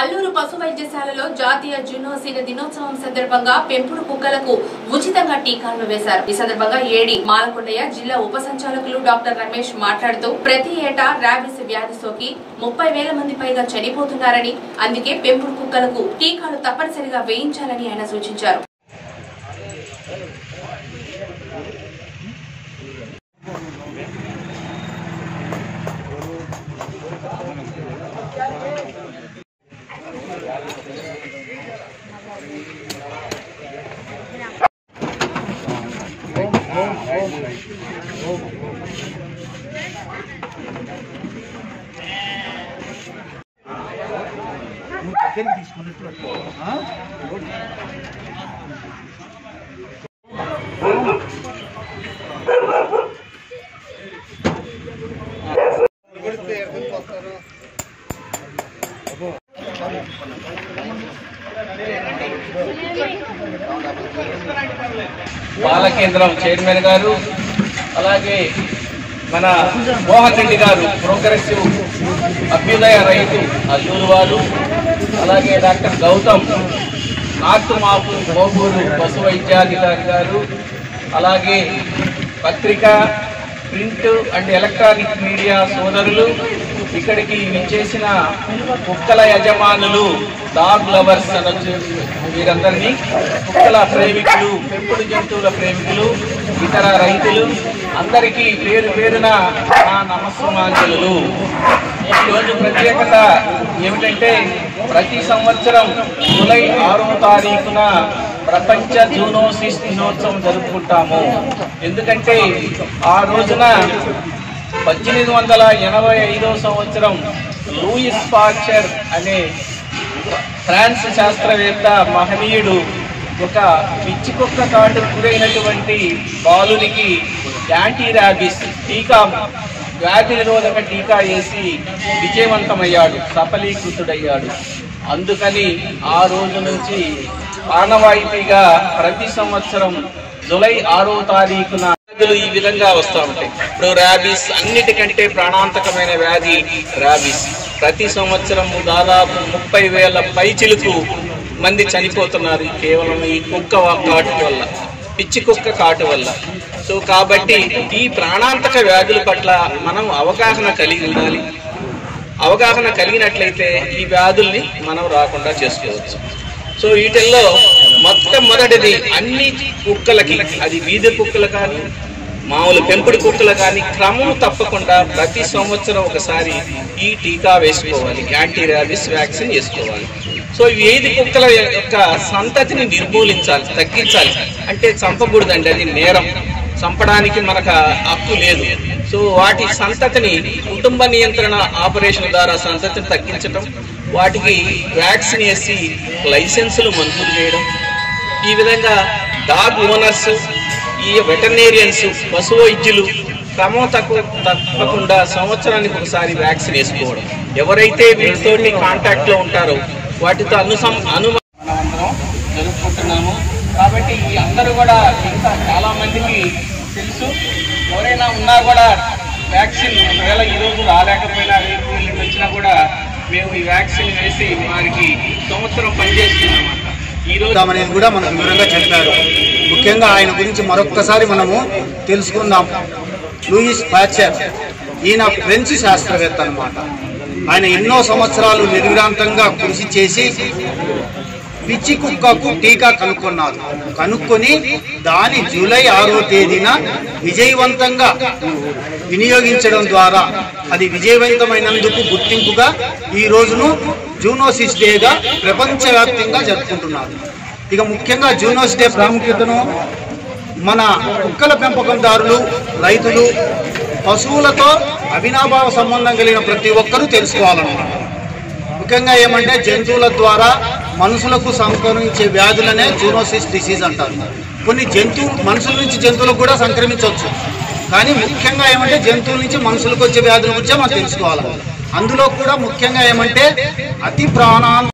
అల్లూరు పశు వైద్యశాలలో జాతీయ జునోసిల దినోత్సవం సందర్భంగా పెంపుడు కుక్కలకు ఉచితంగా టీకాలను వేశారు ఈ సందర్భంగా ఏడి మాలకొండయ్య జిల్లా ఉప సంచాలకులు డాక్టర్ రమేష్ మాట్లాడుతూ ప్రతి ఏటా ర్యాబిస్ వ్యాధి సోకి ముప్పై వేల మంది పైగా చనిపోతున్నారని అందుకే పెంపుడు కుక్కలకు టీకాలు తప్పనిసరిగా వేయించాలని ఆయన సూచించారు బాల కేంద్రం చైర్మన్ గారు అలాగే మన మోహన్ రెడ్డి గారు ప్రోగ్రెసివ్ అభ్యుదయ రైతు అల్లూరు వారు అలాగే డాక్టర్ గౌతమ్ నార్త్ మాపు మోగూరు పశు వైద్యాధికారి గారు అలాగే పత్రిక ప్రింట్ అండ్ ఎలక్ట్రానిక్ మీడియా సోదరులు ఇక్కడికి విచ్చేసిన కుక్కల యజమానులు డాగ్ లవర్స్ అనొచ్చు వీరందరినీ కుక్కల ప్రేమికులు పెంపుడు జంతువుల ప్రేమికులు ఇతర రైతులు అందరికీ పేరు పేరున నా నమస్సుమాంజలు ఈరోజు ప్రత్యేకత ఏమిటంటే ప్రతి సంవత్సరం జూలై ఆరో తారీఖున ప్రపంచ జూనోసిస్ దినోత్సవం జరుపుకుంటాము ఎందుకంటే ఆ రోజున పద్దెనిమిది వందల ఎనభై ఐదో సంవత్సరం లూయిస్ పాచర్ అనే ఫ్రాన్స్ శాస్త్రవేత్త మహనీయుడు ఒక పిచ్చి కుక్క కాటు గురైనటువంటి బాలునికి యాంటీ ర్యాబిస్ టీకా వ్యాధి నిరోధక టీకా వేసి విజయవంతమయ్యాడు సఫలీకృతుడయ్యాడు అందుకని ఆ రోజు నుంచి ఆనవాయితీగా ప్రతి సంవత్సరం జులై ఆరో తారీఖున వ్యాధులు ఈ విధంగా వస్తూ ఉంటాయి ఇప్పుడు ర్యాబిస్ అన్నిటికంటే ప్రాణాంతకమైన వ్యాధి ర్యాబిస్ ప్రతి సంవత్సరం దాదాపు ముప్పై వేల పైచిలుకు మంది చనిపోతున్నారు కేవలం ఈ కుక్క కాటు వల్ల పిచ్చి కుక్క కాటు వల్ల సో కాబట్టి ఈ ప్రాణాంతక వ్యాధుల పట్ల మనం అవగాహన కలిగి ఉండాలి అవగాహన కలిగినట్లయితే ఈ వ్యాధుల్ని మనం రాకుండా చేసుకోవచ్చు సో వీటిల్లో మొట్టమొదటిది అన్ని కుక్కలకి అది వీధి కుక్కలు కానీ మామూలు పెంపుడు కుక్కలు కానీ క్రమం తప్పకుండా ప్రతి సంవత్సరం ఒకసారి ఈ టీకా వేసుకోవాలి యాంటీ ర్యాబిస్ వ్యాక్సిన్ వేసుకోవాలి సో ఈ వీధి కుక్కల యొక్క సంతతిని నిర్మూలించాలి తగ్గించాలి అంటే చంపకూడదండి అది నేరం చంపడానికి మనకు హక్కు లేదు సో వాటి సంతతిని కుటుంబ నియంత్రణ ఆపరేషన్ ద్వారా సంతతిని తగ్గించడం వాటికి వ్యాక్సిన్ వేసి లైసెన్సులు మంజూరు చేయడం ఈ విధంగా డాగ్ ఓనర్స్ ఈ వెటర్నేరియన్స్ పశు వైద్యులు క్రమం తక్కువ తప్పకుండా సంవత్సరానికి ఒకసారి వ్యాక్సిన్ వేసుకోవడం ఎవరైతే వీటితోటి కాంటాక్ట్ లో ఉంటారో వాటితో అనుసం అను మనమందరం జరుపుకుంటున్నాము కాబట్టి ఈ అందరూ కూడా ఇంకా చాలా మందికి తెలుసు ఎవరైనా ఉన్నా కూడా వ్యాక్సిన్ ఒకవేళ ఈ రోజు రాలేకపోయినా రేపు ఎల్లుండి వచ్చినా కూడా మేము ఈ వ్యాక్సిన్ వేసి వారికి సంవత్సరం పనిచేస్తున్నాం ఈ రోజు అనేది కూడా మనకు వివరంగా చెప్పారు ముఖ్యంగా ఆయన గురించి మరొక్కసారి మనము తెలుసుకుందాం లూయిస్ ప్యాచర్ ఈయన ఫ్రెంచ్ శాస్త్రవేత్త అన్నమాట ఆయన ఎన్నో సంవత్సరాలు నిర్విరాంతంగా కృషి చేసి పిచ్చి కుక్కకు టీకా కనుక్కున్నారు కనుక్కొని దాని జూలై ఆరో తేదీన విజయవంతంగా వినియోగించడం ద్వారా అది విజయవంతమైనందుకు గుర్తింపుగా ఈ రోజును జూనోసిస్ డేగా ప్రపంచవ్యాప్తంగా జరుపుకుంటున్నారు ఇక ముఖ్యంగా జూనోస్ డే ప్రాముఖ్యతను మన కుక్కల పెంపకందారులు రైతులు పశువులతో అవినాభావ సంబంధం కలిగిన ప్రతి ఒక్కరూ తెలుసుకోవాలన్నమాట ముఖ్యంగా ఏమంటే జంతువుల ద్వారా మనుషులకు సంక్రమించే వ్యాధులనే జూనోసిస్ డిసీజ్ అంటారు కొన్ని జంతువు మనుషుల నుంచి జంతువులకు కూడా సంక్రమించవచ్చు కానీ ముఖ్యంగా ఏమంటే జంతువుల నుంచి మనుషులకు వచ్చే వ్యాధుల గురించి మనం తెలుసుకోవాలి అందులో కూడా ముఖ్యంగా ఏమంటే అతి ప్రాణా